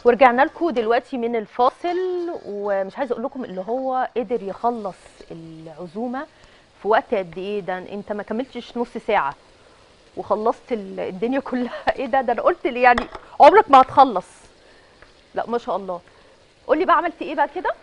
ورجعنا لكم دلوقتي من الفاصل ومش عايزه اقول لكم اللي هو قدر يخلص العزومه في وقت قد ايه ده انت ما كملتش نص ساعه وخلصت ال- الدنيا كلها ايه ده ده انا قلت لي يعني عمرك ما هتخلص لا ما شاء الله قول لي بقى عملت ايه بقى كده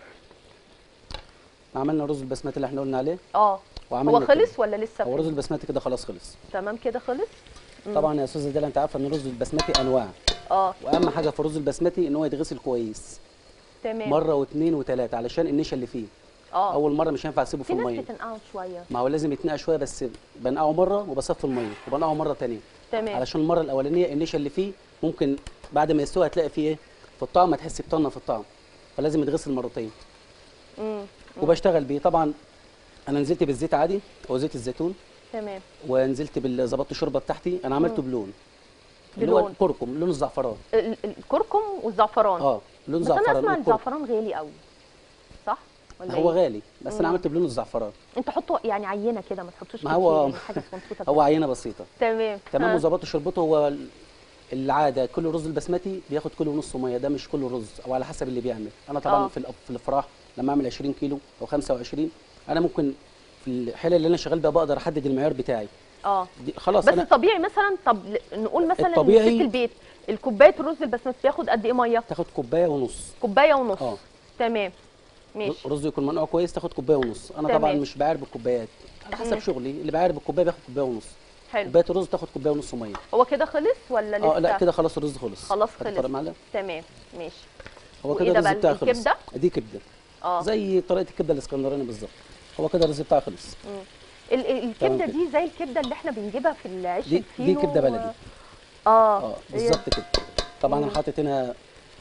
عملنا الرز البسمتي اللي احنا قلنا عليه اه وعملنا هو خلص ولا لسه هو في- الرز البسمتي كده خلاص خلص تمام كده خلص طبعا يا استاذه ديلا انت عارفه ان الرز البسمتي انواع اه واهم حاجه في الرز البسمتي ان هو يتغسل كويس تمام مره واثنين وثلاثه علشان النشا اللي فيه اه اول مره مش هينفع اسيبه في في ناس الميه بتنقعه شويه ما هو لازم يتنقع شويه بس بنقعه مره وبصفي الميه وبنقعه مره ثانيه تمام علشان المره الاولانيه النشا اللي فيه ممكن بعد ما يستوي هتلاقي فيه ايه في الطعم هتحس بطنه في الطعم فلازم يتغسل مرتين امم وبشتغل بيه طبعا انا نزلت بالزيت عادي او زيت الزيتون تمام ونزلت بال- ظبطت الشوربه بتاعتي انا عملته بلون اللي هو بلون. الكركم لون الزعفران ال- ال- الكركم والزعفران اه لون بس انا زعفران اسمع الكركم. الزعفران غالي قوي صح ولا هو إيه؟ غالي بس انا عملت بلون الزعفران انت حطه يعني عينه كده ما تحطوش ما كتير هو- يعني حاجه مظبوطه هو عينه بسيطه تمام تمام ها. وظبطت شربته هو ال- العاده كل رز البسمتي بياخد كيلو ونص ميه ده مش كله رز او على حسب اللي بيعمل انا طبعا آه. في الأف- في الافراح لما اعمل 20 كيلو او 25 انا ممكن في الحاله اللي انا شغال بيها بقدر احدد المعيار بتاعي اه دي خلاص بس انا طبيعي مثلا طب ل- نقول مثلا ان الطبيعي- ست البيت الكوبايه الرز البسمتي بياخد قد ايه ميه تاخد كوبايه ونص كوبايه ونص اه تمام ماشي رز يكون منقوع كويس تاخد كوبايه ونص انا تمام. طبعا مش بعاير بالكوبايات على حسب مم. شغلي اللي بعاير بالكوبايه بياخد كوبايه ونص حلو كوبايه الرز تاخد كوبايه ونص ميه هو كده خلص ولا لسه اه لا كده خلاص الرز خلص خلاص هات خلص. طرق معلقة. تمام ماشي هو وإيه كده ده الرز بقى، بتاعي خلص الكبدة؟ دي كبده اه زي طريقه الكبده الاسكندراني بالظبط هو كده الرز بتاعي خلص مم. ال- ال- الكبده تمام كده. دي زي الكبده اللي احنا بنجيبها في العيش دي- دي الفينو كبدة بلدي. اه اه هي- بالظبط كده طبعا مم. انا حاطط هنا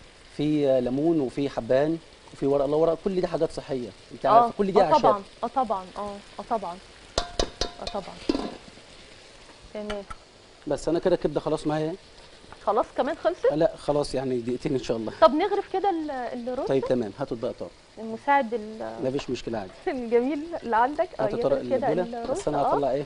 في ليمون وفي حبان وفي ورق لورا كل دي حاجات صحيه انت اه عارفه كل دي اه اعشاب طبعا اه طبعا اه اه طبعا اه طبعا تمام بس انا كده كبده خلاص معايا خلاص كمان خلصت لا خلاص يعني دقيقتين ان شاء الله طب نغرف كده ال- الرز طيب تمام هاتوا بقى طارق المساعد ال- ما فيش مشكله عادي الجميل اللي عندك اه هاتوا طارق يغرف كده الليله الرز بس انا اه هطلع ايه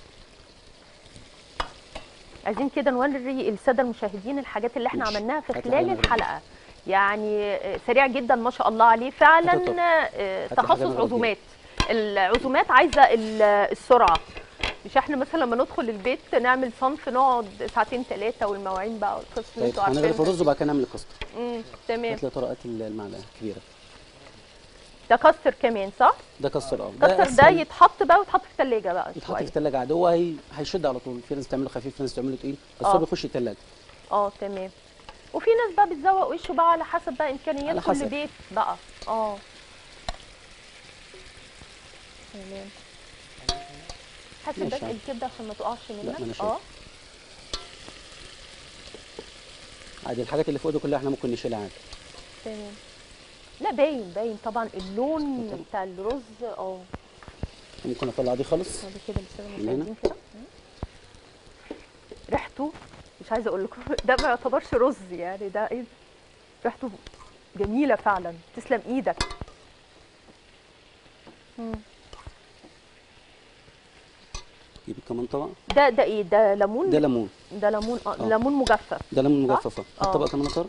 عايزين كده نوري الساده المشاهدين الحاجات اللي احنا ماشي. عملناها في هات خلال حاجة نغرف. الحلقه يعني آه، سريع جدا ما شاء الله عليه فعلا هات الطبق. آه، هات حاجة تخصص نغرف عزومات العزومات عايزه ال- السرعه مش احنا مثلا لما ندخل البيت نعمل صنف نقعد ساعتين ثلاثه والمواعين بقى والقصه اللي طيب انتوا هنغرف عارفينها الرز وبعد كده نعمل الكاستر امم تمام هات لي طرقات المعلقه الكبيره ده كاستر كمان صح؟ ده كاستر اه كاستر ده أسهل. يتحط بقى ويتحط في الثلاجه بقى يتحط في شويه الثلاجه عادي هو هي... هيشد على طول في ناس بتعمله خفيف في ناس بتعمله تقيل بس آه. هو بيخش الثلاجه اه تمام وفي ناس بقى بتزوق وشه بقى على حسب بقى امكانيات على كل حسب. بيت بقى اه تمام حاسب بس ماشي. الكبده عشان ما تقعش منك ما أنا شايف. اه عادي الحاجات اللي فوق دي كلها احنا ممكن نشيلها عادي تمام لا باين باين طبعا اللون اتفضل. بتاع الرز اه ممكن اطلع دي خالص بعد كده لسه من هنا؟ مشاهدين كده ريحته مش عايزه اقول لكم ده ما يعتبرش رز يعني ده ايه ريحته جميله فعلا تسلم ايدك مم. جيب كمان طبق ده ده ايه ده ليمون ده ليمون ده ليمون اه آه. ليمون مجفف ده ليمون صح؟ مجففه آه. الطبق كمان طارق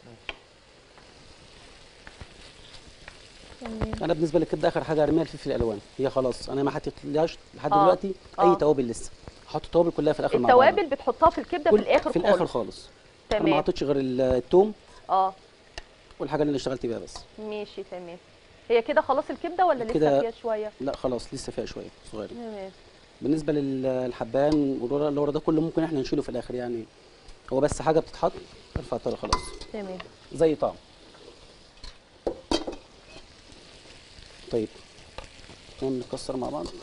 تمام. انا بالنسبه للكبده اخر حاجه ارميها الفلفل الالوان هي خلاص انا ما حطيتلهاش لحد آه. دلوقتي آه. اي توابل لسه هحط التوابل كلها في الاخر مع بعض التوابل بتحطها في الكبده في كل- الاخر في الاخر خالص. خالص انا ما تمام حطيتش غير ال- التوم اه والحاجه اللي انا اشتغلت بيها بس ماشي تمام هي كده خلاص الكبده ولا لسه كده- فيها شويه لا خلاص لسه فيها شويه صغيره تمام بالنسبه للحبان والورق اللي ورا ده كله ممكن احنا نشيله في الاخر يعني هو بس حاجه بتتحط ارفع الطاره خلاص تمام زي طعم طيب نعمل نكسر مع بعض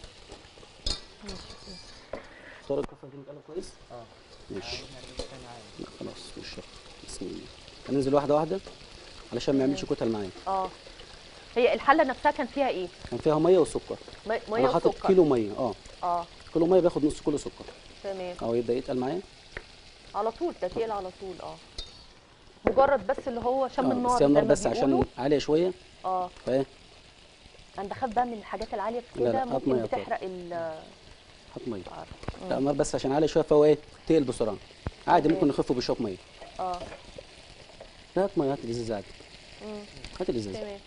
طارق الكفر دي متقلب كويس اه ماشي لا خلاص مش شرط بسم الله هننزل واحده واحده علشان ما يعملش كتل معايا اه هي الحله نفسها كان فيها ايه كان فيها ميه وسكر مي- ميه انا حاطط وسكر كيلو ميه اه اه كيلو ميه بياخد نص كيلو سكر تمام اهو يبدا يتقل معايا على طول ده تقيل على طول اه مجرد بس اللي هو شم آه، النار بس زي هي النار ما بس عشان بيقولوا. عاليه شويه اه فايه انا بخاف بقى من الحاجات العاليه في لا، لا، كده هات ممكن مية طبعا. بتحرق ال حط ميه مم. لا النار بس عشان عاليه شويه فهو ايه تقل بسرعه عادي تمام. ممكن نخفه بشويه ميه اه لا هات ميه هات الازازه عادي مم. هات الازازه تمام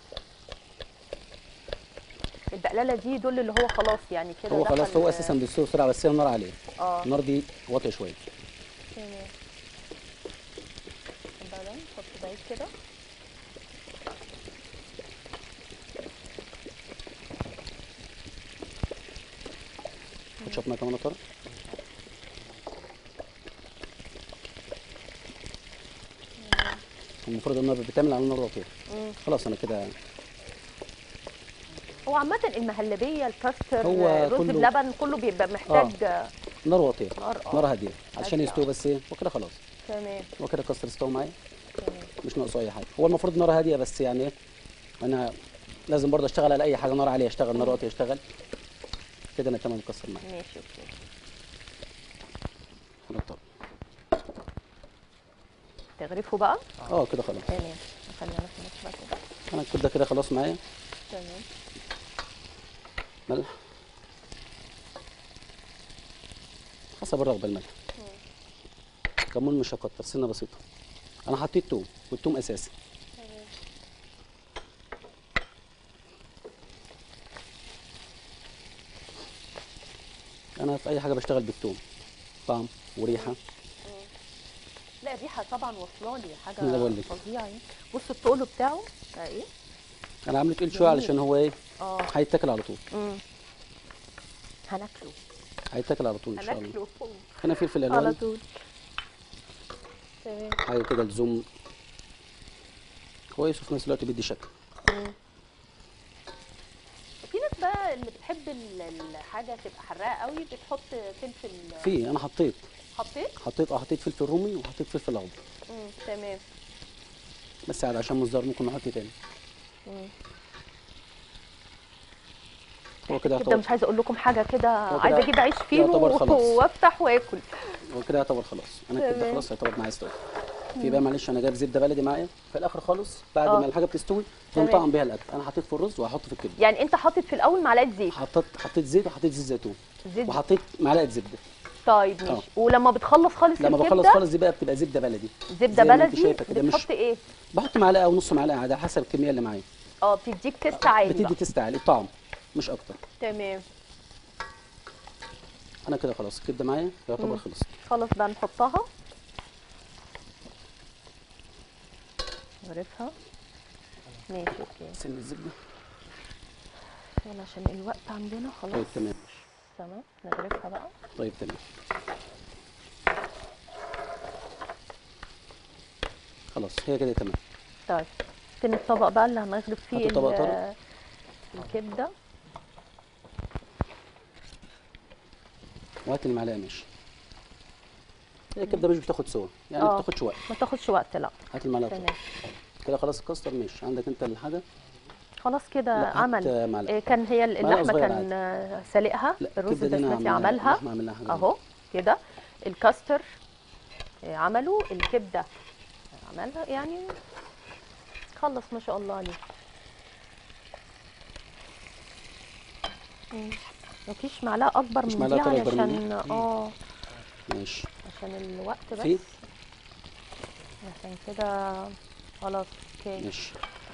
البقلاله دي دول اللي هو خلاص يعني كده هو خلاص دخل- هو اساسا بيستوي بسرعه بس هي النار عليه اه النار دي واطيه شويه تمام اتفضلي نحط ده كده هات شويه ميه كمان يا ترى المفروض النار بتعمل على النار واطيه مم. خلاص انا كده هو عامة المهلبية الكاستر هو رز كله- بلبن كله بيبقى محتاج آه. نار واطيه نار اه نار هاديه عشان هادية. يستوي بس ايه وكده خلاص تمام هو كده كسر استوى معايا تمام مش ناقصه اي حاجه هو المفروض نار هاديه بس يعني ايه انا لازم برضه اشتغل على اي حاجه نار عاليه اشتغل نار واطيه اشتغل كده انا تمام مكسر معايا ماشي اوكي نقطة. تغرفه بقى اه كده خلاص تمام خلينا في النص بقى كده انا الكبده كده خلاص معايا تمام ملح حسب الرغبه الملح كمون مش هكتر سنه بسيطه انا حطيت توم والتوم اساسي تمام انا في اي حاجه بشتغل بالتوم طعم وريحه لا الريحة طبعا واصلة لي حاجة أنا بقول لك. فظيعة يعني بص الطول بتاعه ده ايه؟ انا عامله تقيل شويه جميل. علشان هو ايه اه هيتاكل على طول امم هناكله هيتاكل على طول ان شاء الله هناكله هنا فلفل على الوان طول تمام حاجه كده لزوم كويس وفي نفس الوقت بيدي شكل مم. في ناس بقى اللي بتحب ال- الحاجة تبقى حراقة قوي بتحط فلفل في انا حطيت حطيت؟ حطيت اه حطيت فلفل رومي وحطيت فلفل اخضر مم. تمام بس عاد عشان مصدر ممكن نحط تاني مم. هو كده كده يعتبر مش عايزه اقول لكم حاجه كده هو كده عايزه اجيب عيش فينو يعتبر خلاص. وافتح واكل هو كده يعتبر خلاص انا كده تمام. خلاص يعتبر معايا استوى في بقى معلش انا جايب زبده بلدي معايا في الاخر خالص بعد آه. ما الحاجه بتستوي تمام. بنطعم بيها الاكل انا حطيت في الرز وهحط في الكبده يعني انت حاطط في الاول معلقه زيت حطيت حطيت زيت وحطيت زيت زيتون زيت وحطيت معلقه زبده طيب آه. ماشي ولما بتخلص خالص لما بخلص الكبده خالص دي بقى بتبقى زبده بلدي زبده زي ما انت بلدي شايفة كده، مش- بتحط ايه بحط معلقه او نص معلقه عادي على حسب الكميه اللي معايا اه بتديك تيست عالي بتدي بقى تست عالي طعم مش اكتر تمام انا كده خلاص الكبده معايا يعتبر مم. خلصت خلاص بقى نحطها نغرفها ماشي اوكي سن الزبده يلا عشان الوقت عندنا خلاص طيب تمام تمام نغرفها بقى طيب تمام خلاص هي كده تمام طيب فين الطبق بقى اللي هنغرف فيه هاتوا طبق ال- طارق. الكبده وهات المعلقه ماشي هي الكبده مش بتاخد سوا يعني آه. ما بتاخدش وقت ما تاخدش وقت لا هات المعلقه تمام طبعا. كده خلاص الكاستر ماشي عندك انت الحاجه خلاص كده لا، هات عمل معلقة. إيه، كان هي معلقة اللحمه صغيرة كان آه، سالقها لا الرز الكبدة دي أنا البسمتي عاملها- عملها اللحمة عاملها حاجة اهو كده الكاستر آه، عمله الكبده عملها يعني خلص ما شاء الله عليه مم. مفيش معلقه اكبر مفيش من دي معلقة أكبر من دي؟ علشان اه ماشي عشان الوقت بس في؟ عشان كده خلاص اوكي ماشي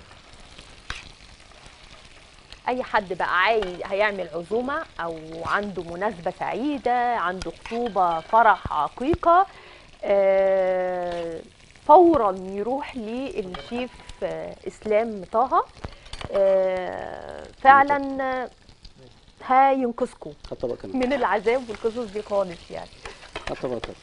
اي حد بقى عايز هيعمل عزومه او عنده مناسبه سعيده عنده خطوبه فرح عقيقه آه، فورا يروح للشيف آه، اسلام طه آه، فعلا آه، هينقذكم هات طبق كمان من العذاب والقصص دي خالص يعني هات طبق كمان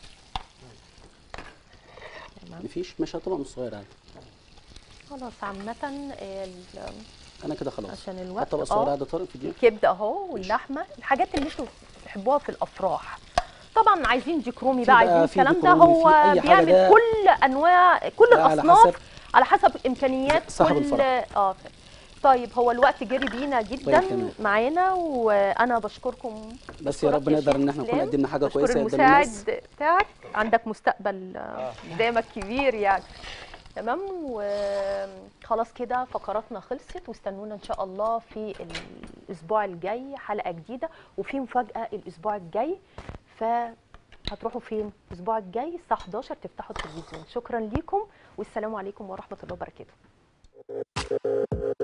تمام مفيش مش هات طبق مش صغير عادي خلاص عامه آه، ال- انا كده خلاص عشان هات الوقت طبق صغير اه عادي طارق في دي الكبده اهو واللحمه الحاجات اللي انتوا بتحبوها في الافراح طبعا عايزين ديك رومي في بقى بقى عايزين في الكلام ديك ده رومي، هو في أي حاجة بيعمل ده- كل انواع كل ده على الاصناف حسب- على حسب امكانيات صاحب كل الفرح. اه طيب هو الوقت جري بينا جدا طيب، تمام. معانا وانا بشكركم بس يا بشكرك رب نقدر شيخ ان احنا نكون إسلام. قدمنا حاجه بشكر كويسه قدام المساعد الناس بتاعك عندك مستقبل آه، قدامك كبير يعني تمام وخلاص كده فقراتنا خلصت واستنونا ان شاء الله في الاسبوع الجاي حلقه جديده وفي مفاجاه الاسبوع الجاي ف هتروحوا فين الاسبوع الجاي الساعه 11 تفتحوا التلفزيون شكرا ليكم والسلام عليكم ورحمه الله وبركاته